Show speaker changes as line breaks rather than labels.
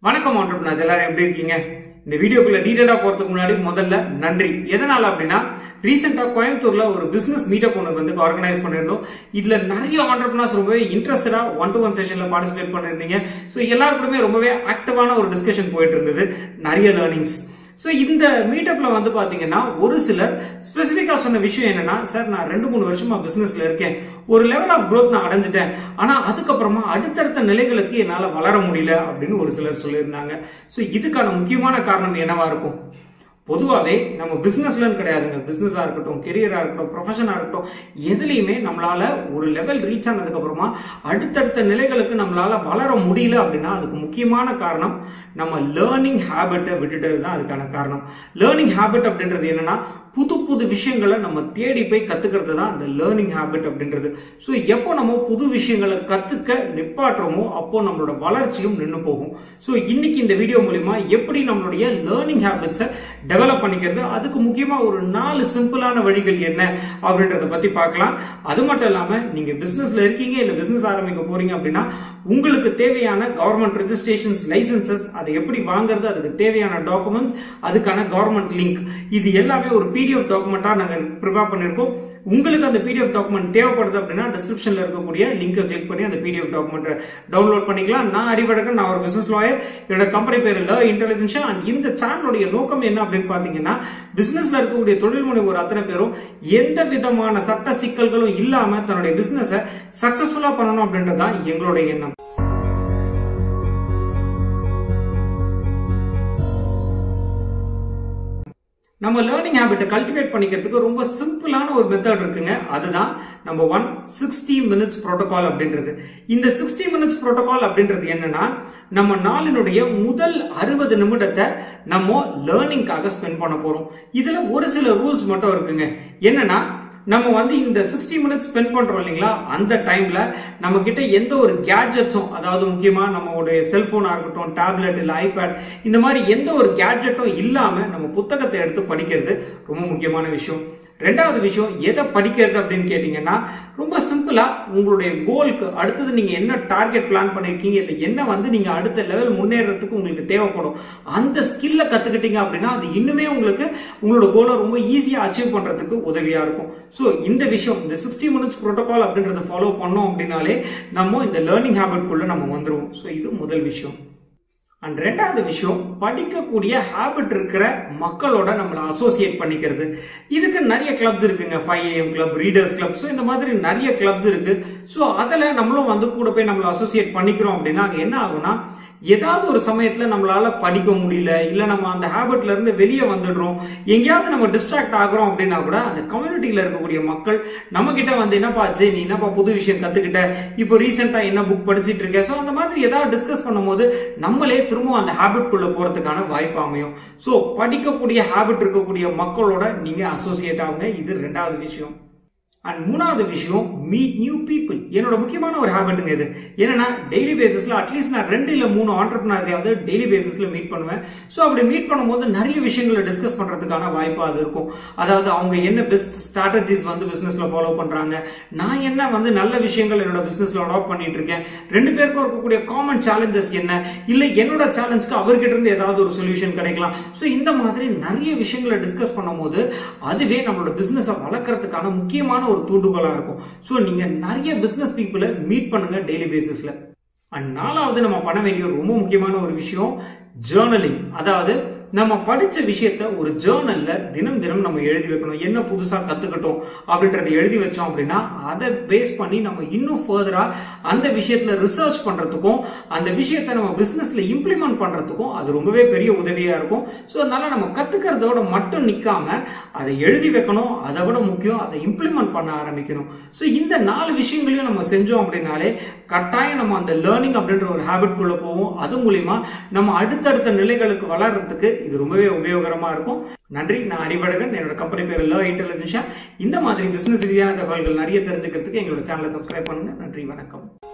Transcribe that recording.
வணக்கம் ஆண்டர்பிரினர்ஸ் எல்லாரும் எப்படி இருக்கீங்க இந்த வீடியோக்குள்ள டீடைலா போறதுக்கு முன்னாடி முதல்ல நன்றி எதனால அப்படின்னா ரீசெண்டா கோயம்புத்தூர்ல ஒரு பிசினஸ் மீட்டப் ஒன்று வந்து ஆர்கனைஸ் பண்ணியிருந்தோம் இதுல நிறைய ஆண்டர்பிரினர்ஸ் ரொம்பவே இன்ட்ரெஸ்டடா ஒன் டு ஒன் செஷன்ல பார்ட்டிசிபேட் பண்ணிருந்தீங்க ஸோ எல்லாருக்குமே ரொம்பவே ஆக்டிவான ஒரு டிஸ்கஷன் போயிட்டு இருந்தது நிறைய லேர்னிங்ஸ் ஸோ இந்த மீட்டப்ல வந்து பாத்தீங்கன்னா ஒரு சிலர் ஸ்பெசிஃபிக்கா சொன்ன விஷயம் என்னன்னா சார் நான் ரெண்டு மூணு வருஷமா பிசினஸ்ல இருக்கேன் ஒரு லெவல் ஆஃப் growth நான் அடைஞ்சிட்டேன் ஆனா அதுக்கப்புறமா அடுத்தடுத்த நிலைகளுக்கு என்னால வளர முடியல அப்படின்னு ஒரு சிலர் சொல்லியிருந்தாங்க ஸோ இதுக்கான முக்கியமான காரணம் என்னவா இருக்கும் பொதுவாகவே நம்ம பிஸ்னஸ்லன்னு கிடையாதுங்க பிஸ்னஸாக இருக்கட்டும் கெரியராக இருக்கட்டும் ப்ரொஃபஷனாக இருக்கட்டும் எதுலேயுமே நம்மளால ஒரு லெவல் ரீச் ஆனதுக்கு அப்புறமா அடுத்தடுத்த நிலைகளுக்கு நம்மளால வளர முடியல அப்படின்னா அதுக்கு முக்கியமான காரணம் நம்ம லேர்னிங் ஹேபிட்டை விட்டுட்டது தான் அதுக்கான காரணம் லேர்னிங் ஹேபிட் அப்படின்றது என்னன்னா புது புது விஷயங்களை நம்ம தேடி போய் கத்துக்கிறது தான் இந்த லேர்னிங் ஹேபிட் அப்படின்றது ஸோ எப்போ நம்ம புது விஷயங்களை கத்துக்க நிப்பாட்டுறோமோ அப்போ நம்மளோட வளர்ச்சியும் நின்று போகும் ஸோ இன்னைக்கு இந்த வீடியோ மூலியமா எப்படி நம்மளுடைய லேர்னிங் ஹேபிட்ஸை டெவலப் பண்ணிக்கிறது அதுக்கு முக்கியமா ஒரு நாலு சிம்பிளான வழிகள் என்ன அப்படின்றத பத்தி பார்க்கலாம் அது மட்டும் இல்லாம நீங்க பிசினஸ்ல இருக்கீங்க இல்ல பிசினஸ் ஆரம்பிக்க போறீங்க அப்படின்னா உங்களுக்கு தேவையான கவர்மெண்ட் ரெஜிஸ்ட்ரேஷன்ஸ் லைசன்சஸ் அதை எப்படி வாங்குறது அதுக்கு தேவையான டாக்குமெண்ட்ஸ் அதுக்கான கவர்மெண்ட் லிங்க் இது எல்லாமே ஒரு பிடிஎஃப் டாக்குமெண்டா நாங்க ப்ரிப்பேர் பண்ணிருக்கோம் உங்களுக்கு அந்த பிடிஎஃப் டாக்குமெண்ட் தேவைப்படுது அப்படின்னா டிஸ்கிரிப்ஷன்ல இருக்கக்கூடிய லிங்கை கிளிக் பண்ணி அந்த பிடிஎஃப் டாக்குமெண்ட் டவுன்லோட் பண்ணிக்கலாம் நான் அறிவழகன் நான் ஒரு பிசினஸ் லாயர் என்னோட கம்பெனி பேர் ல இன்டெலிஜென்ஷா அண்ட் இந்த சேனலுடைய நோக்கம் என்ன அப்படின்னு பாத்தீங்கன்னா பிசினஸ்ல இருக்கக்கூடிய தொழில் முனைவோர் அத்தனை பேரும் எந்த விதமான சட்ட சிக்கல்களும் இல்லாம தன்னுடைய பிசினஸை சக்சஸ்ஃபுல்லா பண்ணணும் அப்படின்றது தான் எங்களுடைய எண்ணம் நம்ம லேர்னிங் ஹேபிட்டை கல்டிவேட் பண்ணிக்கிறதுக்கு ரொம்ப சிம்பிளான ஒரு மெத்தட் இருக்குங்க அதுதான் நம்ம ஒன் சிக்ஸ்டி மினிட்ஸ் ப்ரோட்டோகால் அப்படின்றது இந்த சிக்ஸ்டி மினிட்ஸ் ப்ரோட்டோகால் அப்படின்றது என்னன்னா நம்ம நாளினுடைய முதல் அறுபது நிமிடத்தை நம்ம லேர்னிங்காக ஸ்பெண்ட் பண்ண போறோம் இதுல ஒரு சில ரூல்ஸ் மட்டும் இருக்குங்க என்னன்னா நம்ம வந்து இந்த சிக்ஸ்டி மினிட்ஸ் ஸ்பெண்ட் பண்றோம் இல்லைங்களா அந்த டைம்ல நம்ம கிட்ட எந்த ஒரு கேட்ஜெட்ஸும் அதாவது முக்கியமா நம்மளுடைய செல்போனா இருக்கட்டும் டேப்லெட் இல்ல ஐபேட் இந்த மாதிரி எந்த ஒரு கேட்ஜெட்டும் இல்லாம நம்ம புத்தகத்தை எடுத்து படிக்கிறது ரொம்ப முக்கியமான விஷயம் ரெண்டாவது விஷயம் எதை படிக்கிறது அப்படின்னு கேட்டீங்கன்னா ரொம்ப சிம்பிளா உங்களுடைய கோலுக்கு அடுத்தது நீங்க என்ன டார்கெட் பிளான் பண்ணிருக்கீங்க இல்ல என்ன வந்து நீங்க அடுத்த லெவல் முன்னேறதுக்கு உங்களுக்கு தேவைப்படும் அந்த ஸ்கில்ல கத்துக்கிட்டீங்க அப்படின்னா அது இன்னுமே உங்களுக்கு உங்களோட கோலை ரொம்ப ஈஸியா அச்சீவ் பண்றதுக்கு உதவியா இருக்கும் ஸோ இந்த விஷயம் இந்த சிக்ஸ்டி மினிட்ஸ் ப்ரோட்டோகால் அப்படின்றத ஃபாலோ பண்ணோம் அப்படின்னாலே நம்ம இந்த லேர்னிங் ஹேபிட் குள்ள நம்ம வந்துருவோம் ஸோ இது முதல் விஷயம் அண்ட் ரெண்டாவது விஷயம் படிக்கக்கூடிய ஹேபிட் இருக்கிற மக்களோட நம்மளை அசோசியேட் பண்ணிக்கிறது இதுக்கு நிறைய கிளப்ஸ் இருக்குங்க five AM club readers club so இந்த மாதிரி நிறைய கிளப்ஸ் இருக்கு ஸோ அதில் நம்மளும் வந்து கூட போய் நம்மளை அசோசியேட் பண்ணிக்கிறோம் அப்படின்னா அங்கே என்ன ஆகும்னா ஏதாவது ஒரு சமயத்துல நம்மளால படிக்க முடியல இல்ல நம்ம அந்த ஹேபிட்ல இருந்து வெளியே வந்துடுறோம் எங்கேயாவது நம்ம டிஸ்ட்ராக்ட் ஆகுறோம் அப்படின்னா கூட அந்த கம்யூனிட்டியில இருக்கக்கூடிய மக்கள் நம்ம கிட்ட வந்து என்னப்பா ஆச்சு நீ என்னப்பா புது விஷயம் கத்துக்கிட்ட இப்போ ரீசெண்டா என்ன புக் படிச்சிட்டு இருக்க ஸோ அந்த மாதிரி ஏதாவது டிஸ்கஸ் பண்ணும்போது நம்மளே திரும்ப அந்த ஹேபிட் குள்ள போறதுக்கான வாய்ப்பு அமையும் ஸோ படிக்கக்கூடிய ஹேபிட் இருக்கக்கூடிய மக்களோட நீங்க அசோசியேட் ஆகுங்க இது ரெண்டாவது விஷயம் அண்ட் மூணாவது விஷயம் மீட் நியூ பீப்புள் என்னோட முக்கியமான ஒரு ஹேபிட்டுங்க இது என்னன்னா டெய்லி பேசிஸ்ல அட்லீஸ்ட் நான் ரெண்டு இல்ல மூணு ஆண்டர்பிரினர்ஸையாவது டெய்லி பேசிஸ்ல மீட் பண்ணுவேன் ஸோ அப்படி மீட் பண்ணும்போது நிறைய விஷயங்களை டிஸ்கஸ் பண்றதுக்கான வாய்ப்பு அது இருக்கும் அதாவது அவங்க என்ன பெஸ்ட் ஸ்ட்ராட்டஜிஸ் வந்து பிசினஸ்ல ஃபாலோ பண்றாங்க நான் என்ன வந்து நல்ல விஷயங்கள் என்னோட பிசினஸ்ல அடாப்ட் பண்ணிட்டு இருக்கேன் ரெண்டு பேருக்கும் இருக்கக்கூடிய காமன் சேலஞ்சஸ் என்ன இல்ல என்னோட சேலஞ்சுக்கு அவர்கிட்ட இருந்து ஏதாவது ஒரு சொல்யூஷன் கிடைக்கலாம் ஸோ இந்த மாதிரி நிறைய விஷயங்களை டிஸ்கஸ் பண்ணும்போது அதுவே நம்மளோட பிசினஸை வளர்க்கறதுக்கான முக்கியமான ஒரு தூண்டுகோலா இருக்கும் ஸோ நீங்க நிறைய பிசினஸ் பீப்புளை மீட் பண்ணுங்க டெய்லி பேசிஸ்ல அண்ட் நாலாவது நம்ம பண்ண வேண்டிய ரொம்ப முக்கியமான ஒரு விஷயம் ஜேர்னலிங் அதாவது நம்ம படிச்ச விஷயத்த ஒரு ஜேர்னல்ல தினம் தினம் நம்ம எழுதி வைக்கணும் என்ன புதுசா கத்துக்கிட்டோம் அப்படின்றத எழுதி வச்சோம் அப்படின்னா அதை பேஸ் பண்ணி நம்ம இன்னும் ஃபர்தரா அந்த விஷயத்துல ரிசர்ச் பண்றதுக்கும் அந்த விஷயத்த நம்ம பிசினஸ்ல இம்ப்ளிமெண்ட் பண்றதுக்கும் அது ரொம்பவே பெரிய உதவியா இருக்கும் ஸோ அதனால நம்ம கத்துக்கிறதோட மட்டும் நிக்காம அதை எழுதி வைக்கணும் அதை விட முக்கியம் அதை இம்ப்ளிமெண்ட் பண்ண ஆரம்பிக்கணும் ஸோ இந்த நாலு விஷயங்களையும் நம்ம செஞ்சோம் அப்படின்னாலே கட்டாயம் நம்ம அந்த லேர்னிங் அப்படின்ற ஒரு ஹேபிட் குள்ள போவோம் அது மூலியமா நம்ம அடுத்தடுத்த நிலைகளுக்கு வளர்றதுக்கு இது ரொம்பவே உபயோகரமா இருக்கும் நன்றி நான் அறிவழகன் என்னோட கம்பெனி பேர் ல இன்டெலிஜென்ஷா இந்த மாதிரி பிசினஸ் ரீதியான தகவல்கள் நிறைய தெரிஞ்சுக்கிறதுக்கு எங்களோட சேனலை சப்ஸ்கிரைப் பண்ணுங்க நன்றி வணக்கம்